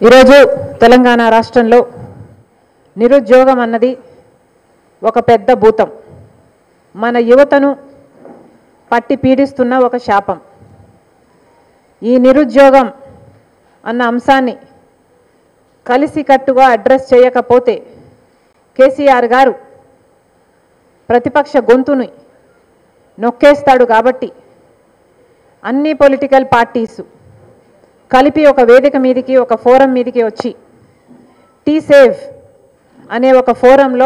ఈరోజు తెలంగాణ రాష్ట్రంలో నిరుద్యోగం అన్నది ఒక పెద్ద భూతం మన యువతను పట్టి పీడిస్తున్న ఒక శాపం ఈ నిరుద్యోగం అన్న అంశాన్ని కలిసికట్టుగా అడ్రస్ చేయకపోతే కేసీఆర్ గారు ప్రతిపక్ష గొంతుని నొక్కేస్తాడు కాబట్టి అన్ని పొలిటికల్ పార్టీస్ కలిపి ఒక వేదిక మీదకి ఒక ఫోరం మీదకి వచ్చి టీ సేవ్ అనే ఒక ఫోరంలో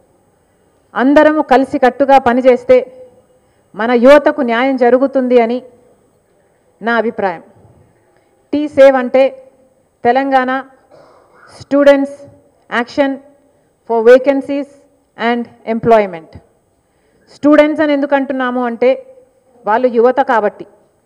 అందరము కలిసికట్టుగా పనిచేస్తే మన యువతకు న్యాయం జరుగుతుంది అని నా అభిప్రాయం టీ సేవ్ అంటే Telangana students action for vacancies and employment students అని ఎందుకు అంటున్నాము అంటే వాళ్ళు యువత కాబట్టి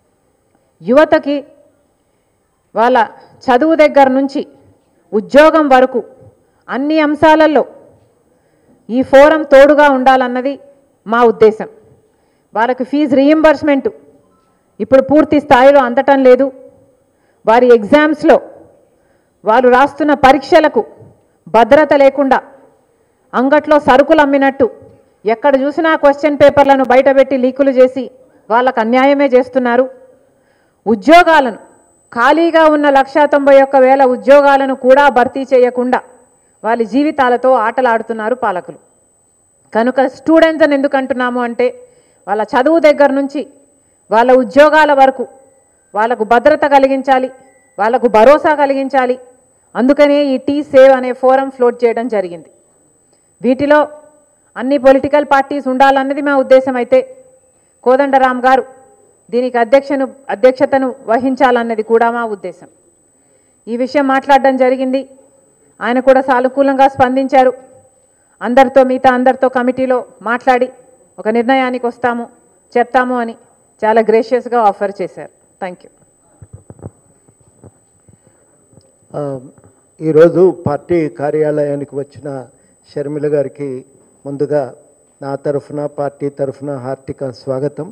యువతకి వాళ్ళ చదువు దగ్గర నుంచి ఉద్యోగం వరకు అన్ని అంశాలలో ఈ ఫోరం తోడుగా ఉండాలన్నది మా ఉద్దేశం వాళ్ళకి ఫీజు రీయింబర్స్మెంట్ ఇప్పుడు పూర్తి స్థాయిలో అందటం లేదు వారి ఎగ్జామ్స్లో వారు రాస్తున్న పరీక్షలకు భద్రత లేకుండా అంగట్లో సరుకులు అమ్మినట్టు ఎక్కడ చూసినా క్వశ్చన్ పేపర్లను బయటపెట్టి లీకులు చేసి వాళ్ళకు అన్యాయమే చేస్తున్నారు ఉద్యోగాలను ఖాళీగా ఉన్న లక్షా తొంభై ఒక్క వేల ఉద్యోగాలను కూడా భర్తీ చేయకుండా వాళ్ళ జీవితాలతో ఆటలాడుతున్నారు పాలకులు కనుక స్టూడెంట్స్ అని ఎందుకు అంటున్నాము అంటే వాళ్ళ చదువు దగ్గర నుంచి వాళ్ళ ఉద్యోగాల వరకు వాళ్ళకు భద్రత కలిగించాలి వాళ్ళకు భరోసా కలిగించాలి అందుకనే ఈ టీ సేవ్ అనే ఫోరం ఫ్లోట్ చేయడం జరిగింది వీటిలో అన్ని పొలిటికల్ పార్టీస్ ఉండాలన్నది మా ఉద్దేశం అయితే కోదండరాం గారు దీనికి అధ్యక్షను అధ్యక్షతను వహించాలన్నది కూడా మా ఉద్దేశం ఈ విషయం మాట్లాడడం జరిగింది ఆయన కూడా సానుకూలంగా స్పందించారు అందరితో మిగతా అందరితో కమిటీలో మాట్లాడి ఒక నిర్ణయానికి వస్తాము చెప్తాము అని చాలా గ్రేషియస్గా ఆఫర్ చేశారు థ్యాంక్ యూ ఆ, ఈరోజు పార్టీ కార్యాలయానికి వచ్చిన షర్మిల గారికి ముందుగా నా తరఫున పార్టీ తరఫున హార్దిక స్వాగతం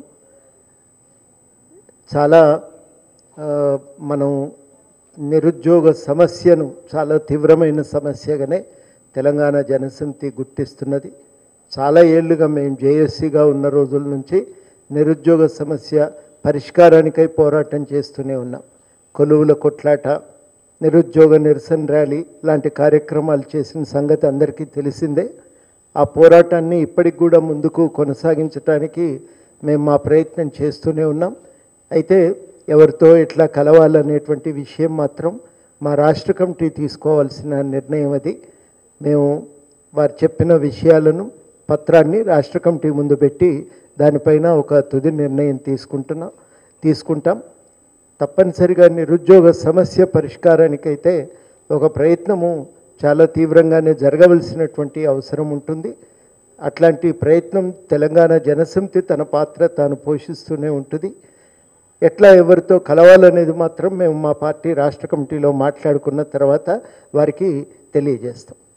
చాలా ఆ, మనం నిరుద్యోగ సమస్యను చాలా తీవ్రమైన సమస్యగానే తెలంగాణ జనసమితి గుర్తిస్తున్నది చాలా ఏళ్ళుగా మేము జేఎస్సీగా ఉన్న రోజుల నుంచి నిరుద్యోగ సమస్య పరిష్కారానికై పోరాటం చేస్తూనే ఉన్నాం కొలువుల కొట్లాట నిరుద్యోగ నిరసన ర్యాలీ లాంటి కార్యక్రమాలు చేసిన సంగతి అందరికీ తెలిసిందే ఆ పోరాటాన్ని ఇప్పటికి కూడా ముందుకు కొనసాగించడానికి మేము మా ప్రయత్నం చేస్తూనే ఉన్నాం అయితే ఎవరితో ఎట్లా కలవాలనేటువంటి విషయం మాత్రం మా రాష్ట్ర కమిటీ తీసుకోవాల్సిన నిర్ణయం అది మేము వారు చెప్పిన విషయాలను పత్రాన్ని రాష్ట్ర కమిటీ ముందు పెట్టి దానిపైన ఒక తుది నిర్ణయం తీసుకుంటున్నాం తీసుకుంటాం తప్పనిసరిగా నిరుద్యోగ సమస్య పరిష్కారానికైతే ఒక ప్రయత్నము చాలా తీవ్రంగానే జరగవలసినటువంటి అవసరం ఉంటుంది అట్లాంటి ప్రయత్నం తెలంగాణ జనసమితి తన పాత్ర తాను పోషిస్తూనే ఉంటుంది ఎట్లా ఎవరితో కలవాలనేది మాత్రం మేము మా పార్టీ రాష్ట్ర కమిటీలో మాట్లాడుకున్న తర్వాత వారికి తెలియజేస్తాం